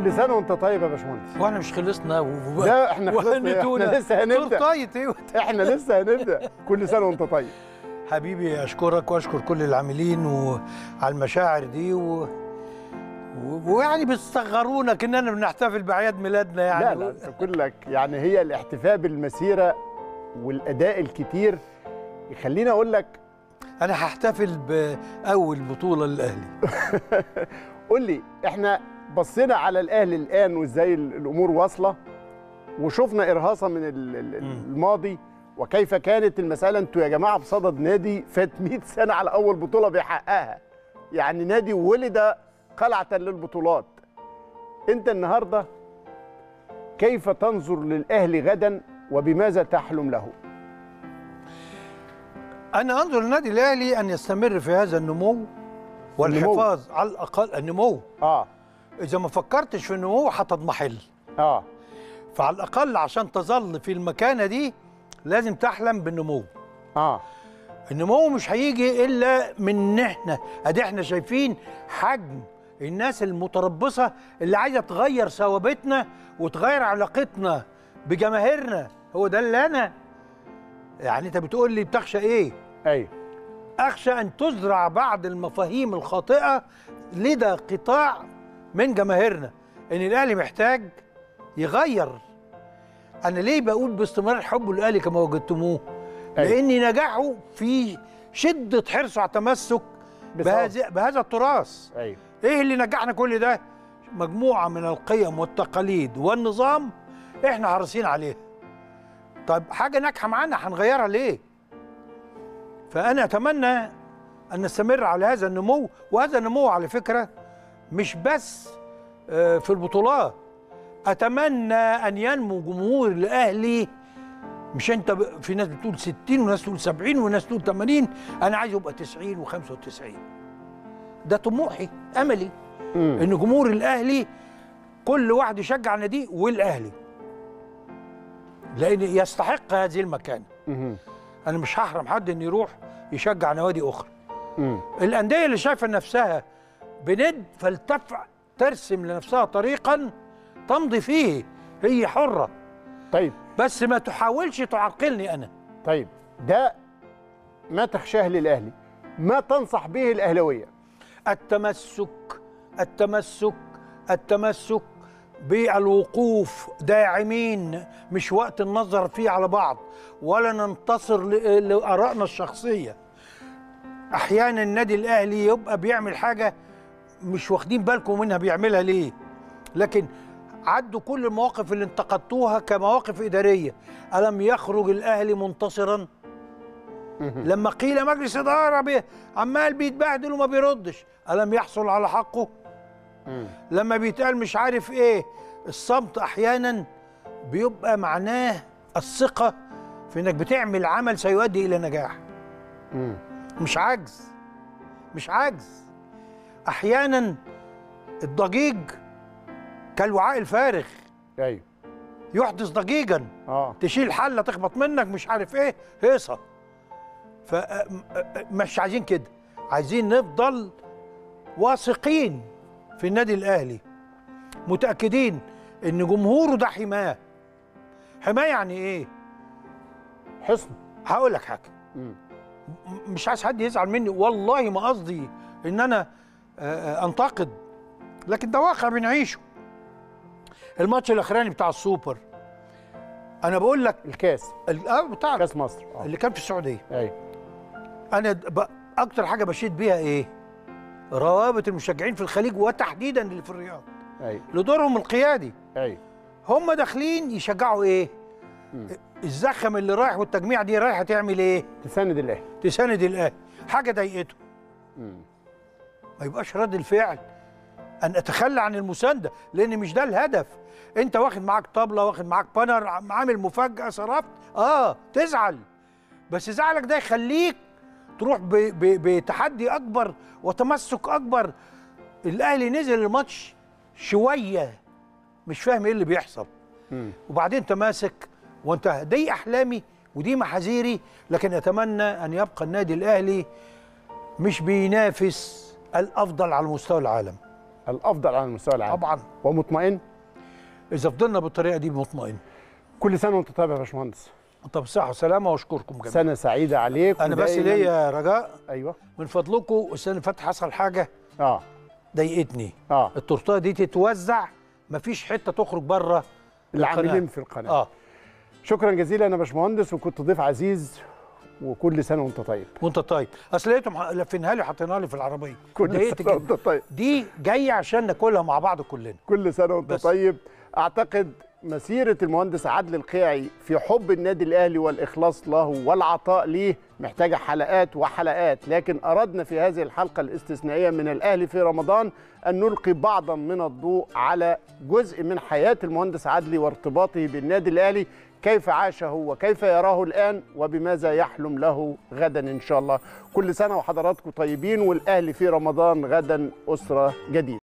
كل سنه وانت طيب يا باشمهندس واحنا مش خلصنا و... لا احنا خلصنا وهنتونا. احنا لسه هنبدا طيب ايوه احنا لسه هنبدا كل سنه وانت طيب حبيبي اشكرك واشكر كل العاملين وعلى المشاعر دي و... و... ويعني بتصغرونا كاننا بنحتفل باعياد ميلادنا يعني لا لا انت كلك يعني هي الاحتفاء بالمسيره والاداء الكتير يخليني اقول لك انا هحتفل باول بطوله للاهلي قول لي احنا بصينا على الاهلي الان وازاي ال- الامور واصله وشفنا ارهاصه من ال- ال- الماضي وكيف كانت المساله انتوا يا جماعه بصدد نادي فات 100 سنه على اول بطوله بيحققها يعني نادي ولد قلعه للبطولات انت النهارده كيف تنظر للاهلي غدا وبماذا تحلم له انا انظر للنادي الاهلي ان يستمر في هذا النمو والحفاظ على الاقل النمو اه اذا ما فكرتش في النمو هتضمحل اه فعلى الاقل عشان تظل في المكانه دي لازم تحلم بالنمو اه النمو مش هيجي الا من احنا ادي احنا شايفين حجم الناس المتربصه اللي عايزه تغير ثوابتنا وتغير علاقتنا بجماهيرنا هو ده اللي انا يعني انت بتقول لي بتخشى ايه ايوه اخشى ان تزرع بعض المفاهيم الخاطئه لدى قطاع من جماهيرنا ان الاهلي محتاج يغير انا ليه بقول باستمرار حبه للاهلي كما وجدتموه أيوة. لان نجاحه في شده حرصه على التمسك بهذا بهذا التراث ايوه ايه اللي نجحنا كل ده مجموعه من القيم والتقاليد والنظام احنا حريصين عليها طيب حاجه ناجحه معانا هنغيرها ليه فانا اتمنى ان نستمر على هذا النمو وهذا النمو على فكره مش بس آه، في البطولات اتمنى ان ينمو جمهور الاهلي مش انت ب- في ناس بتقول 60 وناس تقول 70 وناس تقول 80 انا عايز يبقى 90 و95 ده طموحي املي مم. ان جمهور الاهلي كل واحد يشجع ناديه والاهلي لان يستحق هذه المكانه مهم. انا مش هحرم حد ان يروح يشجع نوادي اخرى مم. الانديه اللي شايفه نفسها بند فلتفع ترسم لنفسها طريقا تمضي فيه هي حره طيب بس ما تحاولش تعرقلني انا طيب ده ما تخشاه للاهلي ما تنصح به الاهلاويه التمسك التمسك التمسك بالوقوف داعمين مش وقت النظر فيه على بعض ولا ننتصر ل- لآرائنا الشخصية أحيانا النادي الأهلي يبقى بيعمل حاجة مش واخدين بالكم منها بيعملها ليه لكن عدوا كل المواقف اللي انتقدتوها كمواقف إدارية ألم يخرج الأهلي منتصراً لما قيل مجلس اداره بي عمال بيتبهدل وما بيردش الم يحصل على حقه لما بيتقال مش عارف ايه الصمت احيانا بيبقى معناه الثقه في انك بتعمل عمل سيؤدي الى نجاح مم. مش عجز مش عجز احيانا الضجيج كالوعاء الفارغ ايوه يحدث ضجيجا اه تشيل حله تخبط منك مش عارف ايه هيصه فمش عايزين كده عايزين نفضل واثقين في النادي الاهلي متاكدين ان جمهوره ده حماه حماه يعني ايه حصن هقول لك حاجه مم. م- مش عايز حد يزعل مني والله ما قصدي ان انا آه، آه، انتقد لكن ده واقع بنعيشه الماتش الاخراني بتاع السوبر انا بقول لك الكاس ال- آه، بتاع كاس مصر اه اللي كان في السعوديه ايوه انا د- ب- اكتر حاجه بشيد بيها ايه روابط المشجعين في الخليج وتحديدا اللي في الرياض ايوه لدورهم القيادي ايوه هم داخلين يشجعوا ايه الزخم اللي رايح والتجميع دي رايحه تعمل ايه تساند الاهلي تساند الاهلي حاجه ضايقته مم. ما يبقاش رد الفعل ان اتخلى عن المسانده لان مش ده الهدف انت واخد معاك طبله واخد معاك بانر عم- عامل مفاجاه صرفت اه تزعل بس زعلك ده يخليك تروح ب- ب- بتحدي اكبر وتمسك اكبر الاهلي نزل الماتش شويه مش فاهم ايه اللي بيحصل مم. وبعدين تماسك وانتهى دي احلامي ودي محاذيري لكن اتمنى ان يبقى النادي الاهلي مش بينافس الافضل على مستوى العالم الافضل على المستوى العام طبعا ومطمئن اذا فضلنا بالطريقه دي مطمئن كل سنه وانت طيب يا باشمهندس طب صحه وسلامه واشكركم جميعا سنه سعيده عليك انا بس ودايماً- ليا رجاء ايوه من فضلكم السنه اللي فاتت حصل حاجه اه ضايقتني اه التورتيه دي تتوزع مفيش حته تخرج بره العاملين في القناه اه شكرا جزيلا يا باشمهندس وكنت ضيف عزيز وكل سنه وانت طيب وانت طيب اصل لقيتهم ح- لافينها لي حاطينها لي في العربيه كل اتضايقت سنه وانت جدا طيب دي جايه عشان ناكلها مع بعض كلنا كل سنه وانت بس. طيب اعتقد مسيره المهندس عادل القيعي في حب النادي الاهلي والاخلاص له والعطاء ليه محتاجه حلقات وحلقات لكن اردنا في هذه الحلقه الاستثنائيه من الاهلي في رمضان ان نلقي بعضا من الضوء على جزء من حياه المهندس عدلي وارتباطه بالنادي الاهلي كيف عاشه وكيف يراه الان وبماذا يحلم له غدا ان شاء الله كل سنه وحضراتكم طيبين والاهلي في رمضان غدا اسره جديده